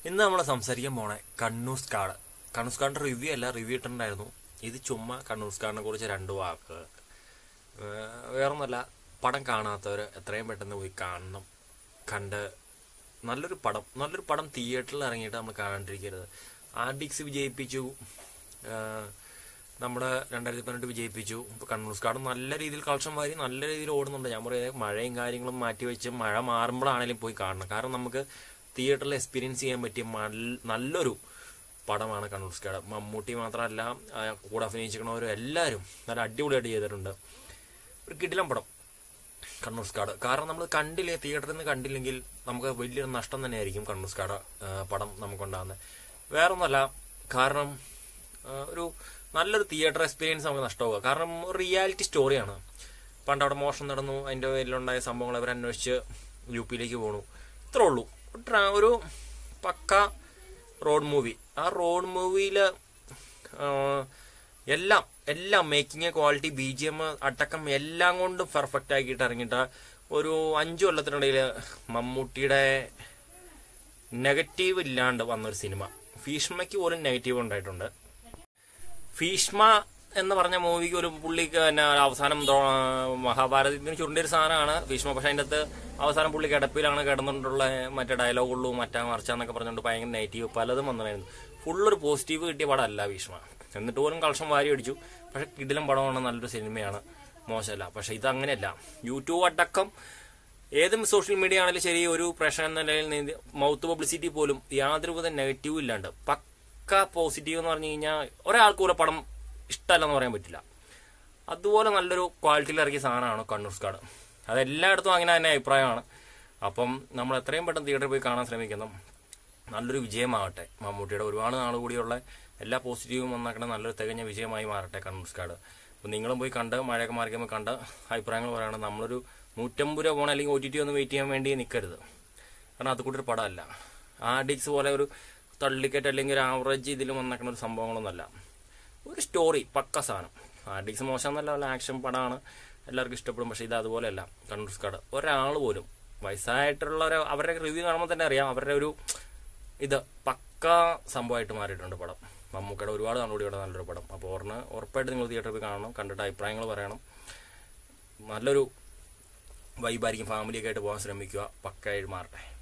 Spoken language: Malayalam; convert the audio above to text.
ഇന്ന് നമ്മൾ സംസാരിക്കാൻ പോണേ കണ്ണൂസ് കാട് കണ്ണൂസ് കാടിന്റെ റിവ്യൂ അല്ല റിവ്യൂ ഇട്ടിട്ടുണ്ടായിരുന്നു ഇത് ചുമ്മാ കണ്ണൂസ് കാടിനെ കുറിച്ച് രണ്ട് വാക്ക് ഏഹ് വേറൊന്നുമല്ല പടം കാണാത്തവർ എത്രയും പെട്ടെന്ന് പോയി കാണണം കണ്ട് നല്ലൊരു പടം നല്ലൊരു പടം തിയേറ്ററിൽ ഇറങ്ങിയിട്ട് നമ്മൾ കാണാണ്ടിരിക്കരുത് ആർഡിക്സ് വിജയിപ്പിച്ചു ഏഹ് നമ്മുടെ രണ്ടായിരത്തി പതിനെട്ട് വിജയിപ്പിച്ചു ഇപ്പോൾ കണ്ണൂർ കാട് നല്ല രീതിയിൽ കളക്ഷൻ വാരി നല്ല രീതിയിൽ ഓടുന്നുണ്ട് ഞാൻ പറയുന്നത് മഴയും കാര്യങ്ങളും മാറ്റി വെച്ച് മഴ മാറുമ്പോഴാണെങ്കിലും പോയി കാണണം കാരണം നമുക്ക് തിയേറ്ററിൽ എക്സ്പീരിയൻസ് ചെയ്യാൻ പറ്റിയ മൽ- നല്ലൊരു പടമാണ് കണ്ണൂർ കാട് മമ്മൂട്ടി മാത്രമല്ല ആ, കൂടെ അഭിനയിച്ചിരിക്കണവരും എല്ലാവരും നല്ല അടിപൊളിയായിട്ട് ചെയ്തിട്ടുണ്ട് ഒരു കിടിലം പടം കണ്ണൂർ സ്കാഡ് കാരണം നമ്മൾ കണ്ടില്ലേ തിയേറ്ററിൽ നിന്ന് കണ്ടില്ലെങ്കിൽ നമുക്ക് വലിയൊരു നഷ്ടം തന്നെയായിരിക്കും കണ്ണൂർ സ്കാഡ് പടം നമുക്കുണ്ടാകുന്നത് വേറൊന്നുമല്ല കാരണം ആ, ഒരു നല്ലൊരു തിയേറ്റർ എക്സ്പീരിയൻസ് നമുക്ക് നഷ്ടമാവുക കാരണം റിയാലിറ്റി സ്റ്റോറിയാണ് പണ്ട് അവിടെ മോഷണം നടന്നു അതിൻ്റെ പേരിലുണ്ടായ സംഭവങ്ങൾ അവർ അന്വേഷിച്ച് യു പിയിലേക്ക് പോണു ഇത്രേ ഉള്ളൂ ഒരു ട്രാ- ഒരു പക്ക റോഡ് മൂവി ആ റോഡ് മൂവിയിൽ എല്ലാം എല്ലാം മേക്കിംഗ് ക്വാളിറ്റി ബി ജി എം അടക്കം എല്ലാം കൊണ്ടും പെർഫെക്റ്റ് ആക്കിയിട്ട് ഇറങ്ങിയിട്ട് ഒരു അഞ്ചു കൊല്ലത്തിനിടയിൽ മമ്മൂട്ടിയുടെ നെഗറ്റീവ് ഇല്ലാണ്ട് വന്നൊരു സിനിമ ഭീഷ്മയ്ക്ക് പോലും നെഗറ്റീവ് ഉണ്ടായിട്ടുണ്ട് ഭീഷ്മ എന്ന് പറഞ്ഞ മൂവിക്ക് ഒരു പുള്ളിക്ക് തന്നെ അവസാനം ദ്രോ- മഹാഭാരതത്തിന് ചുരുണ്ടിയ ഒരു സാധനമാണ് ഭീഷ്മ പക്ഷെ അതിൻ്റെ അകത്ത് അവസാനം പുള്ളി കിടപ്പിലാണ് കിടന്നിട്ടുള്ള മറ്റേ ഡയലോഗുള്ളൂ മറ്റാ മറിച്ചാന്നൊക്കെ പറഞ്ഞുകൊണ്ട് ഭയങ്കര നെഗറ്റീവ് പലതും വന്നിരുന്നു ഫുള്ളൊരു പോസിറ്റീവ് കിട്ടിയ പടമല്ല ഭീഷ്മ എന്നിട്ട് പോലും കളക്ഷൻ വാരി അടിച്ചു പക്ഷെ കിടിലം പടമാണ് നല്ലൊരു സിനിമയാണ് മോശമല്ല പക്ഷെ ഇത് അങ്ങനെയല്ല യൂട്യൂബ് അടക്കം ഏതും സോഷ്യൽ മീഡിയ ആണെങ്കിലും ശരി ഒരു പ്രശ്നം എന്ന നിലയിൽ നിന്ന് മൗത്ത് പബ്ലിസിറ്റി പോലും യാതൊരുവിധ നെഗറ്റീവ് ഇല്ലാണ്ട് പക്ക പോസിറ്റീവ് എന്ന് പറഞ്ഞു കഴിഞ്ഞാൽ ഒരാൾക്ക് പോലും പടം ഇഷ്ടമല്ലെന്ന് പറയാൻ പറ്റില്ല അതുപോലെ നല്ലൊരു ക്വാളിറ്റിയിൽ ഇറക്കിയ സാധനമാണ് കണ്ണൂർ സ്കാഡ് അത് എല്ലായിടത്തും അങ്ങനെ തന്നെ അഭിപ്രായമാണ് അപ്പം നമ്മൾ എത്രയും പെട്ടെന്ന് തിയേറ്ററിൽ പോയി കാണാൻ ശ്രമിക്കുന്നു നല്ലൊരു വിജയമാകട്ടെ മമ്മൂട്ടിയുടെ ഒരുപാട് നാൾ കൂടിയുള്ള എല്ലാ പോസിറ്റീവും വന്നാക്കണ നല്ലൊരു തികഞ്ഞ വിജയമായി മാറട്ടെ കണ്ണൂർ സ്കാഡ് അപ്പം നിങ്ങളും പോയി കണ്ട് മഴയൊക്കെ മാറിക്കുമ്പോൾ കണ്ട് അഭിപ്രായങ്ങൾ പറയണം നമ്മളൊരു നൂറ്റമ്പത് രൂപ പോകണം അല്ലെങ്കിൽ ഒ ടി ടി ഒന്ന് വെയിറ്റ് ചെയ്യാൻ വേണ്ടി നിൽക്കരുത് കാരണം അത് കൂടി ഒരു പടമല്ല ആഡിക്സ് പോലെ ഒരു തള്ളിക്കറ്റ് അല്ലെങ്കിൽ ഒരു ആവറേജ് ഇതിൽ വന്നേക്കുന്ന ഒരു സംഭവങ്ങളൊന്നുമല്ല ഒരു സ്റ്റോറി പക്ക സാധനം ആർഡിക്സ് മോശം എന്നല്ല ആക്ഷൻ പടമാണ് എല്ലാവർക്കും ഇഷ്ടപ്പെടും പക്ഷേ ഇത് അതുപോലെയല്ല കണ്ണൂർ സ്കാഡ് ഒരാൾ പോലും വയസ്സായിട്ടുള്ള ഒരു അവരുടെ റിവ്യൂ കാണുമ്പോൾ തന്നെ അറിയാം അവരുടെ ഒരു ഇത് പക്ക സംഭവമായിട്ട് മാറിയിട്ടുണ്ട് പടം മമ്മൂക്കയുടെ ഒരുപാട് നാളുകൂടിയുള്ള നല്ലൊരു പടം അപ്പോൾ ഓർന്ന് ഉറപ്പായിട്ട് നിങ്ങൾ തിയേറ്ററിൽ പോയി കാണണം കണ്ടിട്ട് അഭിപ്രായങ്ങൾ പറയണം നല്ലൊരു വൈബായിരിക്കും ഫാമിലിയൊക്കെ ആയിട്ട് പോകാൻ ശ്രമിക്കുക പക്കയായിട്ട് മാറട്ടെ